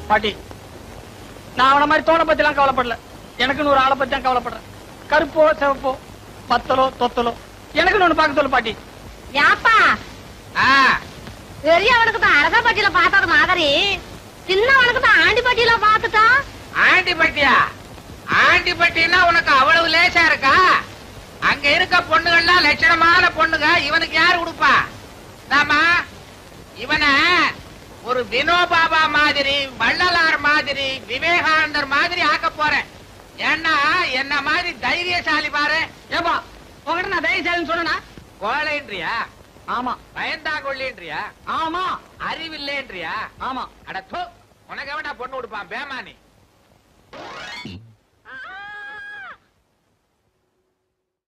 பாட்டி நான் அவன மாதிரி தோணை பத்தி எல்லாம் கவலைப்படல எனக்குன்னு ஒரு ஆளை பத்தி தான் கவலைப்படுறேன் கருப்போ சிவப்போ பத்தலோ தொத்தலோ எனக்குன்னு ஒண்ணு பார்க்க சொல்லு பாட்டி யாப்பா ஆ, பெரியவனுக்கு தான் அரசப்பட்டியில பார்த்தது மாதிரி சின்னவனுக்கு தான் ஆண்டிப்பட்டியில பார்த்துட்டா ஆண்டிப்பட்டியா ஆண்டிப்பட்டினா உனக்கு அவ்வளவு லேசா இருக்கா அங்க இருக்க பொண்ணுகள்லாம் லட்சணமான பொண்ணுங்க இவனுக்கு யாரு கொடுப்பா நாமா இவனை ஒரு வினோபாபா மாதிரி வள்ளலார் மாதிரி விவேகானந்தர் மாதிரி ஆக்க போறேன் ஏன்னா என்ன மாதிரி தைரியசாலி பாரு ஏப்பா உங்ககிட்ட நான் தைரியசாலின்னு சொன்னா கோழைன்றியா ஆமா பயந்தாங்கொள்ளின்றியா ஆமா அறிவில்லைன்றியா ஆமா அட தோ உனக்கு எவன்டா பொண்ணு கொடுப்பான் பேமானி